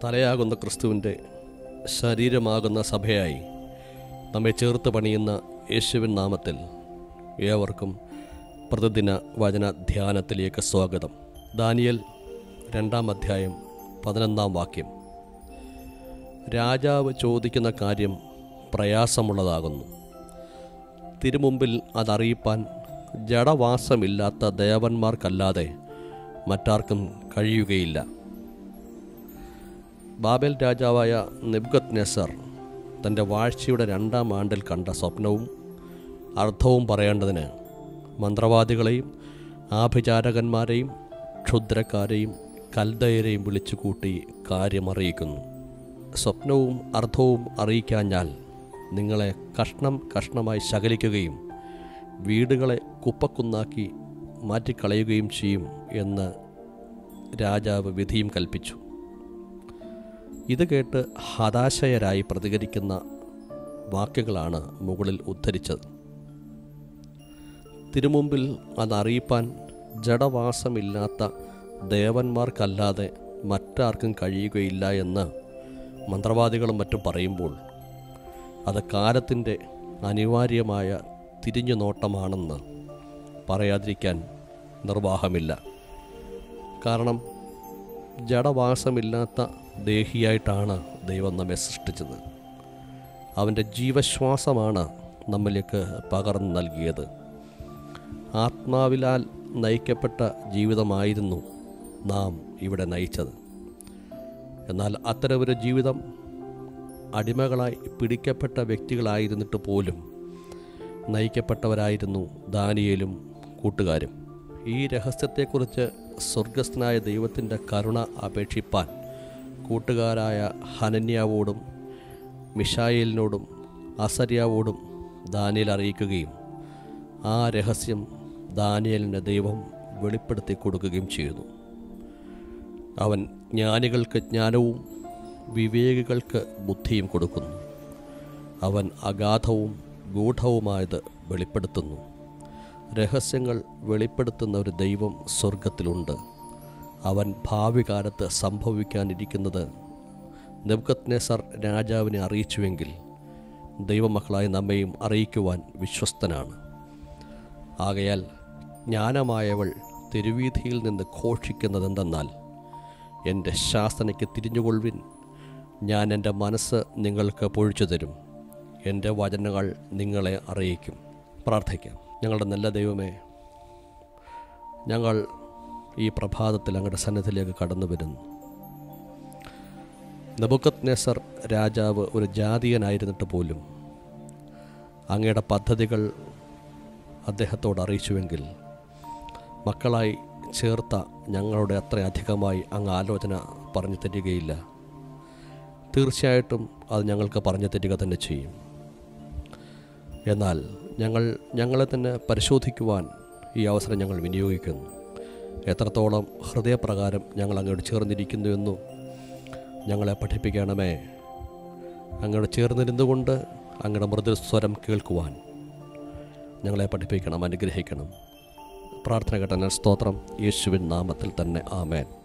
തലയാകുന്ന ക്രിസ്തുവിൻ്റെ ശരീരമാകുന്ന സഭയായി നമ്മെ ചേർത്ത് പണിയുന്ന യേശുവിൻ നാമത്തിൽ ഏവർക്കും പ്രതിദിന വചന ധ്യാനത്തിലേക്ക് സ്വാഗതം ദാനിയൽ രണ്ടാം അധ്യായം പതിനൊന്നാം വാക്യം രാജാവ് ചോദിക്കുന്ന കാര്യം പ്രയാസമുള്ളതാകുന്നു തിരുമുമ്പിൽ അതറിയിപ്പാൻ ജഡവാസമില്ലാത്ത ദേവന്മാർക്കല്ലാതെ മറ്റാർക്കും കഴിയുകയില്ല ബാബേൽ രാജാവായ നിബ്ഗത് നെസർ തൻ്റെ വാഴ്ചയുടെ രണ്ടാം ആണ്ടിൽ കണ്ട സ്വപ്നവും അർത്ഥവും പറയേണ്ടതിന് മന്ത്രവാദികളെയും ആഭിചാരകന്മാരെയും ക്ഷുദ്രക്കാരെയും കൽദയരെയും വിളിച്ചുകൂട്ടി കാര്യമറിയിക്കുന്നു സ്വപ്നവും അർത്ഥവും അറിയിക്കാഞ്ഞാൽ നിങ്ങളെ കഷ്ണം കഷ്ണമായി ശകലിക്കുകയും വീടുകളെ കുപ്പക്കുന്നാക്കി മാറ്റിക്കളയുകയും ചെയ്യും എന്ന് രാജാവ് വിധിയും കൽപ്പിച്ചു ഇത് കേട്ട് ഹതാശയരായി പ്രതികരിക്കുന്ന വാക്യങ്ങളാണ് മുകളിൽ ഉദ്ധരിച്ചത് തിരുമുമ്പിൽ അതറിയിപ്പാൻ ജഡവാസമില്ലാത്ത ദേവന്മാർക്കല്ലാതെ മറ്റാർക്കും കഴിയുകയില്ല എന്ന് മന്ത്രവാദികളും മറ്റും പറയുമ്പോൾ അത് കാലത്തിൻ്റെ അനിവാര്യമായ തിരിഞ്ഞു നോട്ടമാണെന്ന് പറയാതിരിക്കാൻ നിർവാഹമില്ല കാരണം ജഡവാസമില്ലാത്ത ദേഹിയായിട്ടാണ് ദൈവം നമ്മെ സൃഷ്ടിച്ചത് അവൻ്റെ ജീവശ്വാസമാണ് നമ്മിലേക്ക് പകർന്നു നൽകിയത് ആത്മാവിലാൽ നയിക്കപ്പെട്ട ജീവിതമായിരുന്നു നാം ഇവിടെ നയിച്ചത് എന്നാൽ അത്തരമൊരു ജീവിതം അടിമകളായി പിടിക്കപ്പെട്ട വ്യക്തികളായിരുന്നിട്ട് പോലും നയിക്കപ്പെട്ടവരായിരുന്നു ദാനിയേലും കൂട്ടുകാരും ഈ രഹസ്യത്തെക്കുറിച്ച് സ്വർഗസ്ഥനായ ദൈവത്തിൻ്റെ കരുണ അപേക്ഷിപ്പാൻ കൂട്ടുകാരായ ഹനന്യാവോടും മിഷായേലിനോടും അസര്യാവോടും ദാനിയൽ അറിയിക്കുകയും ആ രഹസ്യം ദാനിയലിന് ദൈവം വെളിപ്പെടുത്തി കൊടുക്കുകയും ചെയ്തു അവൻ ജ്ഞാനികൾക്ക് ജ്ഞാനവും വിവേകികൾക്ക് ബുദ്ധിയും കൊടുക്കുന്നു അവൻ അഗാധവും ഗൂഢവുമായത് വെളിപ്പെടുത്തുന്നു രഹസ്യങ്ങൾ വെളിപ്പെടുത്തുന്ന ഒരു ദൈവം സ്വർഗത്തിലുണ്ട് അവൻ ഭാവി കാലത്ത് സംഭവിക്കാനിരിക്കുന്നത് നെബ്കത്നേസർ രാജാവിനെ അറിയിച്ചുവെങ്കിൽ ദൈവമക്കളായി നമ്മയും അറിയിക്കുവാൻ വിശ്വസ്തനാണ് ആകയാൽ ജ്ഞാനമായവൾ തെരുവീതിയിൽ നിന്ന് ഘോഷിക്കുന്നതെന്തെന്നാൽ എൻ്റെ ശാസനയ്ക്ക് തിരിഞ്ഞുകൊള്ളുവിൻ ഞാൻ എൻ്റെ മനസ്സ് നിങ്ങൾക്ക് പൊഴിച്ചു തരും എൻ്റെ വചനങ്ങൾ നിങ്ങളെ അറിയിക്കും പ്രാർത്ഥിക്കാം ഞങ്ങളുടെ നല്ല ദൈവമേ ഞങ്ങൾ ഈ പ്രഭാതത്തിൽ അങ്ങയുടെ സന്നിധിയിലേക്ക് കടന്നു വരുന്നു നബുക്കത് നെസർ രാജാവ് ഒരു ജാതീയനായിരുന്നിട്ട് പോലും അങ്ങയുടെ പദ്ധതികൾ അദ്ദേഹത്തോട് അറിയിച്ചുവെങ്കിൽ മക്കളായി ചേർത്ത ഞങ്ങളുടെ അത്ര അധികമായി അങ്ങ് ആലോചന പറഞ്ഞു തരികയില്ല തീർച്ചയായിട്ടും അത് ഞങ്ങൾക്ക് പറഞ്ഞു തരിക തന്നെ ചെയ്യും എന്നാൽ ഞങ്ങൾ ഞങ്ങളെ തന്നെ പരിശോധിക്കുവാൻ ഈ അവസരം ഞങ്ങൾ വിനിയോഗിക്കുന്നു എത്രത്തോളം ഹൃദയപ്രകാരം ഞങ്ങൾ അങ്ങോട്ട് ചേർന്നിരിക്കുന്നു എന്നും ഞങ്ങളെ പഠിപ്പിക്കണമേ അങ്ങോട്ട് ചേർന്നിരുന്നുകൊണ്ട് അങ്ങയുടെ മൃദുസ്വരം കേൾക്കുവാൻ ഞങ്ങളെ പഠിപ്പിക്കണം അനുഗ്രഹിക്കണം പ്രാർത്ഥന കേട്ട സ്തോത്രം യേശുവിൻ നാമത്തിൽ തന്നെ ആമേൻ